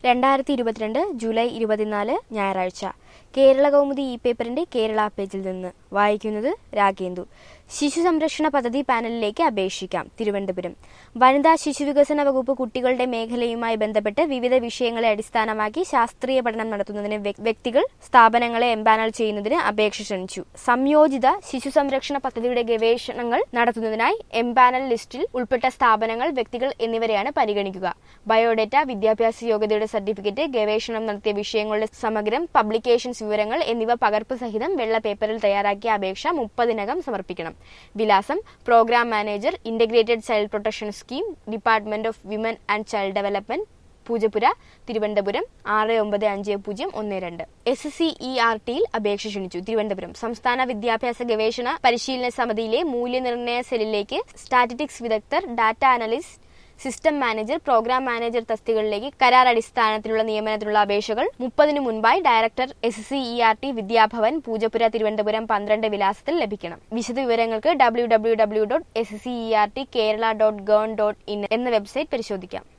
രണ്ടായിരത്തി ഇരുപത്തിരണ്ട് ജൂലൈ ഇരുപത്തിനാല് ഞായറാഴ്ച കേരള കൗമുദി ഇ പേപ്പറിന്റെ കേരള പേജിൽ നിന്ന് വായിക്കുന്നത് രാഗേന്ദു ശിശു സംരക്ഷണ പദ്ധതി പാനലിലേക്ക് അപേക്ഷിക്കാം തിരുവനന്തപുരം വനിതാ ശിശു വികസന വകുപ്പ് കുട്ടികളുടെ മേഖലയുമായി ബന്ധപ്പെട്ട് വിവിധ വിഷയങ്ങളെ അടിസ്ഥാനമാക്കി ശാസ്ത്രീയ പഠനം നടത്തുന്നതിന് വ്യ- വ്യക്തികൾ സ്ഥാപനങ്ങളെ എംപാനൽ ചെയ്യുന്നതിന് അപേക്ഷ ക്ഷണിച്ചു സംയോജിത ശിശു സംരക്ഷണ പദ്ധതിയുടെ ഗവേഷണങ്ങൾ നടത്തുന്നതിനായി എംപാനൽ ലിസ്റ്റിൽ ഉൾപ്പെട്ട സ്ഥാപനങ്ങൾ വ്യക്തികൾ എന്നിവരെയാണ് പരിഗണിക്കുക ബയോഡേറ്റ വിദ്യാഭ്യാസ യോഗ്യതയുടെ സർട്ടിഫിക്കറ്റ് ഗവേഷണം നടത്തിയ വിഷയങ്ങളുടെ സമഗ്രം പബ്ലിക്കേഷൻസ് വിവരങ്ങൾ എന്നിവ പകർപ്പ് സഹിതം വെള്ള പേപ്പറിൽ തയ്യാറാക്കിയ അപേക്ഷ മുപ്പതിനകം സമർപ്പിക്കണം വിലാസം programme manager integrated child protection scheme department of women and child development Poojappura Thiruvananthapuram ആറ് ഒമ്പത് അഞ്ച് പൂജ്യം ഒന്ന് രണ്ട് എസ് സി ഇ ആർ ടിയിൽ അപേക്ഷ ക്ഷണിച്ചു തിരുവനന്തപുരം സംസ്ഥാന വിദ്യാഭ്യാസ ഗവേഷണ പരിശീലന സമിതിയിലെ മൂല്യനിർണ്ണയ സെല്ലിലേക്ക് സ്റ്റാറ്റിറ്റിക്സ് വിദഗ്ധർ data analyst system manager programme manager തസ്തികകളിലേക്ക് കരാർ അടിസ്ഥാനത്തിലുള്ള നിയമനത്തിനുള്ള അപേക്ഷകൾ മുപ്പതിനു മുൻപായി director S C E R T Vidyabhavan Poojappura Thiruvananthapuram പന്ത്രണ്ട് വിലാസത്തിൽ ലഭിക്കണം വിശദ വിവരങ്ങൾക്ക് W W W dot S C E R T Kerala dot gov dot in എന്ന വെബ്സൈറ്റ് പരിശോധിക്കാം